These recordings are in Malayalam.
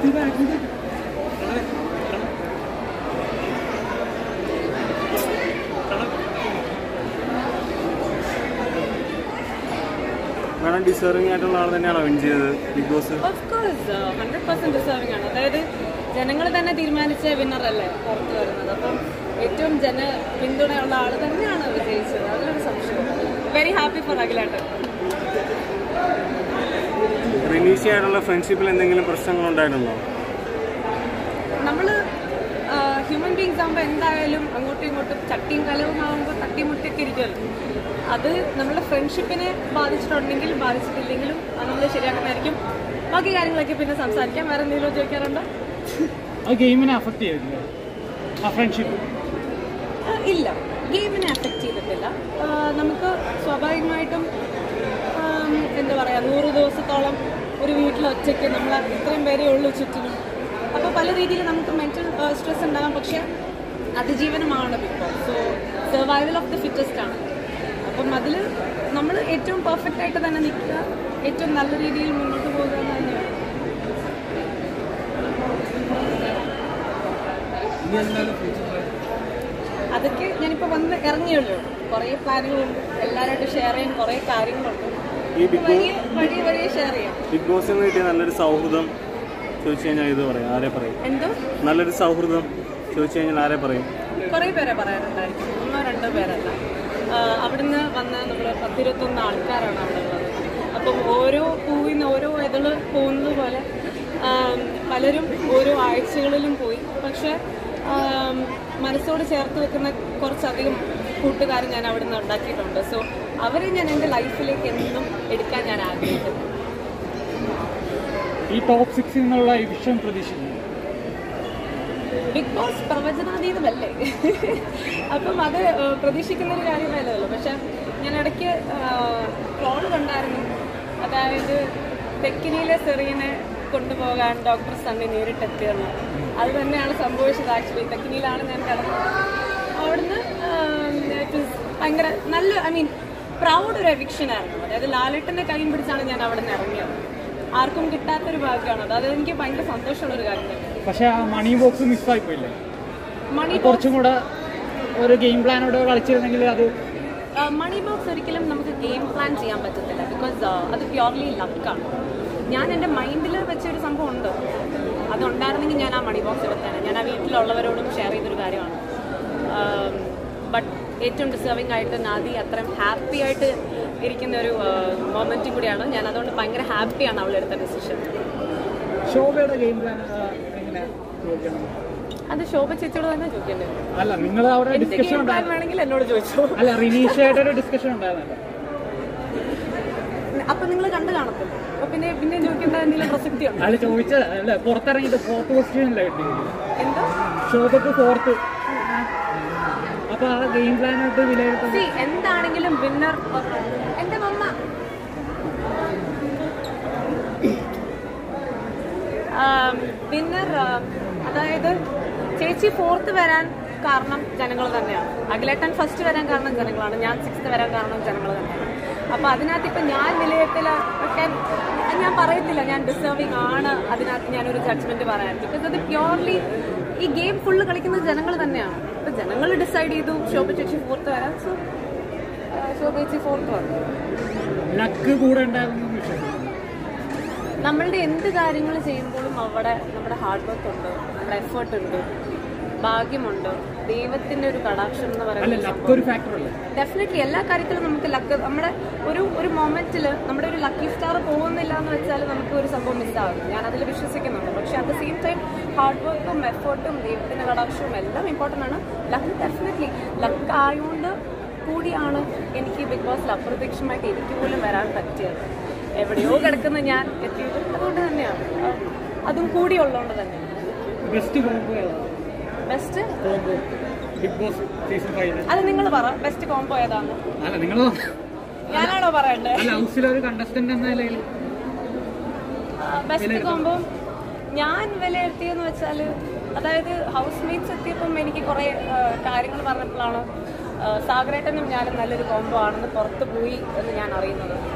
മാഡം ഡിസേർവിംഗ് ആയിട്ടുള്ള ആൾ തന്നെയാണോ വിൻ ചെയ്തത് Bigg Boss of course hundred percent deserving ആണ് അതായത് ജനങ്ങൾ തന്നെ തീരുമാനിച്ച വിന്നറല്ലേ പുറത്ത് വരുന്നത് അപ്പം ഏറ്റവും ജന പിന്തുണയുള്ള ആൾ തന്നെയാണ് വിജയിച്ചത് അതിലൊരു സംശയം വെരി ഹാപ്പി ഫോർ അഖിലാട്ടൻ റിനീഷി ആയിട്ടുള്ള ഫ്രണ്ട്ഷിപ്പിൽ എന്തെങ്കിലും പ്രശ്നങ്ങൾ ഉണ്ടായിട്ടുണ്ടോ നമ്മൾ ഹ്യൂമൻ ബീങ്സ് ആകുമ്പോൾ എന്തായാലും അങ്ങോട്ടും ഇങ്ങോട്ടും ചട്ടിയും കലവും ആകുമ്പോൾ തട്ടിമുട്ടിയൊക്കെ ഇരിക്കുമല്ലോ അത് നമ്മുടെ ഫ്രണ്ട്ഷിപ്പിനെ ബാധിച്ചിട്ടുണ്ടെങ്കിൽ ബാധിച്ചിട്ടില്ലെങ്കിലും അത് നമ്മൾ ശരിയാക്കുന്നതായിരിക്കും ബാക്കി കാര്യങ്ങളൊക്കെ പിന്നെ സംസാരിക്കാം വേറെ എന്തെങ്കിലും ചോദിക്കാറുണ്ടോ ആ ഗെയിമിനെ അഫക്ട് ചെയ്തില്ല ആ ഫ്രണ്ട്ഷിപ്പ് ആ, ഇല്ല ഗെയിമിനെ അഫക്റ്റ് ചെയ്തിട്ടില്ല ആ, നമുക്ക് സ്വാഭാവികമായിട്ടും ആം, എന്താ പറയുക നൂറ് ദിവസത്തോളം ഒരു വീട്ടിൽ ഒറ്റയ്ക്ക് നമ്മൾ ഇത്രയും പേരേ ഉള്ളൂ ചുറ്റിനും അപ്പോൾ പല രീതിയിൽ നമുക്ക് മെൻറ്റൽ സ്ട്രെസ് ഉണ്ടാകാം പക്ഷേ അതിജീവനമാണ് Bigg Boss so survival of the fittest ആണ് അപ്പം അതിൽ നമ്മൾ ഏറ്റവും പെർഫെക്റ്റ് ആയിട്ട് തന്നെ നിൽക്കുക ഏറ്റവും നല്ല രീതിയിൽ മുന്നോട്ട് പോകുക എന്ന് തന്നെയാണ് അതൊക്കെ ഞാനിപ്പോൾ വന്ന് ഇറങ്ങിയുള്ളൂ കുറേ പ്ലാനുകളുണ്ട് എല്ലാവരുമായിട്ട് ഷെയർ ചെയ്യാൻ കുറേ കാര്യങ്ങളുണ്ട് ഈ ബിഗ് വലിയ വലിയ വലിയ ഷെയർ ചെയ്യാം ബിഗ് ബോസിൽ നിന്ന് കിട്ടിയ നല്ലൊരു സൗഹൃദം ചോദിച്ചു കഴിഞ്ഞാൽ ഇത് പറയും ആരെ പറയും എന്തോ നല്ലൊരു സൗഹൃദം ചോദിച്ചു കഴിഞ്ഞാൽ ആരെ പറയും കുറേ പേരെ പറയാറുണ്ടായിരിക്കും ഒന്നോ രണ്ടോ പേരല്ല ആഹ് അവിടുന്ന് വന്ന നമ്മൾ പത്തിരുപത്തൊന്ന് ആൾക്കാരാണ് അവിടെ ഉള്ളത് അപ്പം ഓരോ പൂവിന്ന് ഓരോ ഇതള് പോകുന്നത് പോലെ ആം, പലരും ഓരോ ആഴ്ചകളിലും പോയി പക്ഷെ ആം, മനസ്സോട് ചേർത്ത് വെക്കുന്ന കുറച്ചധികം കൂട്ടുകാർ ഞാൻ അവിടുന്ന് ഉണ്ടാക്കിയിട്ടുണ്ട് സോ അവരെ ഞാൻ എൻ്റെ ലൈഫിലേക്ക് എന്നും എടുക്കാൻ ഞാൻ ആഗ്രഹിക്കുന്നു ഈ ടോപ്പ് സിക്സിൽ നിന്നുള്ള ഈ വിഷയം പ്രതീക്ഷിക്കുന്നു ബിഗ് ബോസ് പ്രവചനാതീതമല്ലേ അപ്പം അത് ഏഹ്, പ്രതീക്ഷിക്കുന്ന ഒരു കാര്യമല്ലല്ലോ പക്ഷെ ഞാൻ ഇടയ്ക്ക് ട്രോൾ കണ്ടായിരുന്നു അതായത് തെക്കിനിയിലെ സെറീനെ കൊണ്ടുപോകാൻ ഡോക്ടർ സണ്ണി നേരിട്ടെത്തിയെന്ന് അത് തന്നെയാണ് സംഭവിച്ചത് ആക്ച്വലി തെക്കിനിയിലാണ് ഞാൻ കിടന്നത് അവിടുന്ന് ആം, it was ഭയങ്കര നല്ല ഐ മീൻ പ്രൗഡ് ഒരു എവിക്ഷൻ ആയിരുന്നു അതായത് ലാലേട്ടൻ്റെ കൈയും പിടിച്ചാണ് ഞാൻ അവിടെ നിന്ന് ഇറങ്ങിയത് ആർക്കും കിട്ടാത്തൊരു ഭാഗ്യമാണ് അത് അത് എനിക്ക് ഭയങ്കര സന്തോഷമുള്ള ഒരു കാര്യം തന്നെ പക്ഷെ ആ മണി ബോക്സ് മിസ്സായി പോയില്ലേ മണി കുറച്ചും കൂടെ ഒരു ഗെയിം പ്ലാനോടെ കളിച്ചിരുന്നെങ്കിൽ അത് മണി ബോക്സ് ഒരിക്കലും നമുക്ക് ഗെയിം പ്ലാൻ ചെയ്യാൻ പറ്റത്തില്ല ബിക്കോസ് അത് പ്യോർലി ലക്കാണ് ഞാൻ എൻ്റെ മൈൻഡിൽ വെച്ചൊരു സംഭവം ഉണ്ട് അതുണ്ടായിരുന്നെങ്കിൽ ഞാൻ ആ മണി ബോക്സ് എടുത്തേനെ ഞാൻ ആ വീട്ടിലുള്ളവരോടും ഷെയർ ചെയ്തൊരു കാര്യമാണ് ബട്ട് ഏറ്റവും ഡിസേർവിംഗ് ആയിട്ട് നാദി അത്രയും ഹാപ്പി ആയിട്ട് ഇരിക്കുന്ന ഒരു മൊമെൻറ്റും കൂടിയാണ് ഞാൻ അതുകൊണ്ട് ഭയങ്കര ഹാപ്പിയാണ് അവളെടുത്ത ഡിസിഷൻ ശോഭയുടെ ഗെയിം പ്ലാൻ എങ്ങനെ ചോദിക്കണം അത് ശോഭ ചേച്ചിയോട് തന്നെ ചോദിക്കേണ്ടത് അല്ല നിങ്ങൾ അവിടെ എന്ത് ഡിസ്കഷൻ ഗെയിം പ്ലാൻ ഉണ്ടായിരുന്നു വേണമെങ്കിൽ എന്നോട് ചോദിച്ചോ അല്ല റിനീഷായിട്ടൊരു ഡിസ്കഷൻ ഉണ്ടായിരുന്നല്ലോ അപ്പൊ നിങ്ങൾ കണ്ടു കാണത്തില്ല അപ്പൊ പിന്നെ പിന്നെ ചോദിക്കേണ്ട എന്തെങ്കിലും പ്രസക്തി ഉണ്ടോ അല്ല ചോദിച്ചത് അല്ല പുറത്തിറങ്ങിയിട്ട് ഫോർത്ത് പൊസിഷനില്ല കിട്ടി എന്താ ശോഭക്ക് ഫോർത്ത് അപ്പൊ ആ ഗെയിം പ്ലാനായിട്ട് വിലയിരുത്തുന്നത് See, എന്താണെങ്കിലും വിന്നർ എന്റെ മമ്മ വിന്നർ അതായത് ചേച്ചി ഫോർത്ത് വരാൻ കാരണം ജനങ്ങൾ തന്നെയാണ് അഖിലേട്ടൻ ഫസ്റ്റ് വരാൻ കാരണം ജനങ്ങളാണ് ഞാൻ സിക്സ്ത് വരാൻ കാരണം ജനങ്ങൾ തന്നെയാണ് അപ്പൊ അതിനകത്ത് ഇപ്പൊ ഞാൻ വിലയിരുത്തല ഒക്കെ ഞാൻ പറയത്തില്ല ഞാൻ ഡിസേർവിംഗ് ആണ് അതിനകത്ത് ഞാനൊരു ജഡ്ജ്മെന്റ് പറയാൻ ബിക്കോസ് അത് പ്യോർലി ഈ ഗെയിം ഫുള്ള് കളിക്കുന്നത് ജനങ്ങൾ തന്നെയാണ് അപ്പൊ ജനങ്ങൾ ഡിസൈഡ് ചെയ്തു ശോഭ ചേച്ചി ഫോർത്ത് വരാൻ സോ ശോഭ ചേച്ചി ഫോർത്ത് വന്നു ലക്ക് കൂടെ ഉണ്ടായിരുന്നു എന്ന് വിശ്വസിക്കുന്നു നമ്മളുടെ എന്ത് കാര്യങ്ങൾ ചെയ്യുമ്പോഴും അവിടെ നമ്മുടെ ഹാർഡ് വർക്ക് ഉണ്ട് നമ്മുടെ എഫേർട്ട് ഉണ്ട് ഭാഗ്യമുണ്ട് ദൈവത്തിന്റെ ഒരു കടാക്ഷം എന്ന് അല്ല പറയുന്നത് ലക്ക് ഒരു ഫാക്ടർ അല്ലേ ഡെഫിനറ്റ്ലി എല്ലാ കാര്യത്തിലും നമുക്ക് ലക്ക് നമ്മുടെ ഒരു ഒരു മൊമെന്റിൽ നമ്മുടെ ഒരു ലക്കി സ്റ്റാർ പോകുന്നില്ല എന്ന് വെച്ചാൽ നമുക്ക് ഒരു സംഭവം മിസ്സാകും ഞാൻ അതിൽ വിശ്വസിക്കുന്നുണ്ട് പക്ഷെ at the same time hard വർക്കും എഫേർട്ടും ദൈവത്തിന്റെ കടാക്ഷവും എല്ലാം ഇമ്പോർട്ടൻ്റ് ആണ് ലക്ക് ഡെഫിനറ്റ്ലി ലക്ക് ആയതുകൊണ്ട് കൂടിയാണ് എനിക്ക് ബിഗ് ബോസിൽ അപ്രത്യക്ഷമായിട്ട് എനിക്ക് പോലും വരാൻ പറ്റിയത് എവിടെയോ കിടക്കുന്ന ഞാൻ എത്തിയത് അതുകൊണ്ട് തന്നെയാണ് ആ, അതും കൂടിയുള്ളതുകൊണ്ട് തന്നെ ബെസ്റ്റ് കോംബോ ഏതാണ് best combo Bigg Boss season five അത് നിങ്ങൾ പറ ബെസ്റ്റ് കോംബോ ഏതാന്ന് അല്ല നിങ്ങൾ ഞാനാണോ പറയണ്ടേ അല്ല ഹൗസിലെ ഒരു കണ്ടസ്റ്റന്റ് എന്ന നിലയിൽ ബെസ്റ്റ് കോമ്പോ ഞാൻ വിലയിരുത്തിയെന്ന് വെച്ചാൽ അതായത് ഹൗസ് മേറ്റ്സ് എത്തിയപ്പം എനിക്ക് കുറേ കാര്യങ്ങൾ പറഞ്ഞപ്പോഴാണ് ആ, സാഗരേട്ടനും ഞാനും നല്ലൊരു കോംബോ ആണെന്ന് പുറത്ത് പോയി എന്ന് ഞാൻ അറിയുന്നത്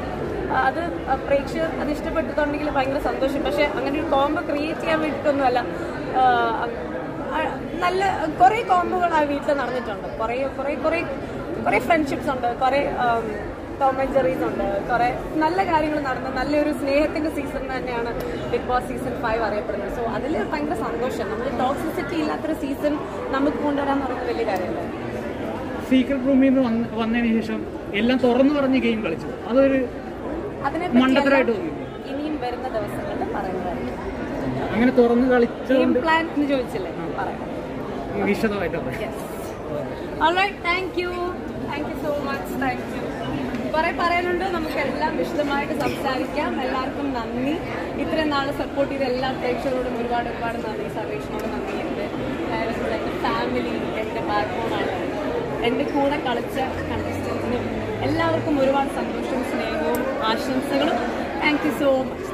അത് പ്രേക്ഷകർ അത് ഇഷ്ടപ്പെട്ടിട്ടുണ്ടെങ്കിൽ ഭയങ്കര സന്തോഷം പക്ഷെ അങ്ങനെ ഒരു കോംബോ ക്രിയേറ്റ് ചെയ്യാൻ വേണ്ടിയിട്ടൊന്നുമല്ല ആ, ആ, നല്ല കുറേ കോംബോകൾ ആ വീട്ടിൽ നടന്നിട്ടുണ്ട് കുറേ കുറേ കുറേ കുറേ ഫ്രണ്ട്ഷിപ്സ് ഉണ്ട് കുറേ ടോം ആൻഡ് ജെറീസ് ഉണ്ട് കുറേ നല്ല കാര്യങ്ങൾ നടന്ന നല്ലൊരു സ്നേഹത്തിന്റെ സീസൺ തന്നെയാണ് ബിഗ് ബോസ് സീസൺ ഫൈവ് അറിയപ്പെടുന്നത് സോ അതിൽ ഭയങ്കര സന്തോഷം നമ്മൾ ടോക്സിസിറ്റി ഇല്ലാത്തൊരു സീസൺ നമുക്ക് കൊണ്ടുവരാൻ പറയുന്നത് വലിയ കാര്യമല്ല സീക്രട്ട് റൂമിൽ നിന്ന് വന്ന വന്നതിന് ശേഷം എല്ലാം തുറന്നു പറഞ്ഞ് ഗെയിം കളിച്ചു അതൊരു അതിനെപ്പറ്റി മണ്ടത്തരമായിട്ട് എല്ലാം തോന്നി ഇനിയും വരുന്ന ദിവസങ്ങളിൽ പറയുന്നതായിരിക്കും അങ്ങനെ തുറന്ന് ഗെയിം കളിച്ചുകൊണ്ട് പ്ലാൻ എന്ന് ചോദിച്ചില്ലേ പറയാം വിശദമായിട്ട് പറയാം Yes. All right, thank you. Thank you so much. Thank you. കുറെ പറയാനുണ്ട് നമുക്കെല്ലാം വിശദമായിട്ട് സംസാരിക്കാം എല്ലാവർക്കും നന്ദി ഇത്രയും നാൾ സപ്പോർട്ട് ചെയ്ത എല്ലാ പ്രേക്ഷകരോടും ഒരുപാട് ഒരുപാട് നന്ദി സർവേഷിനോട് നന്ദിയുണ്ട് അതായത് എൻ്റെ ഫാമിലി എൻ്റെ ബാക്ക്ബോണാണ് എൻ്റെ കൂടെ കളിച്ച കണ്ടസ്റ്റൻസിനും എല്ലാവർക്കും ഒരുപാട് സന്തോഷവും സ്നേഹവും ആശംസകളും താങ്ക് യു സോ മച്ച്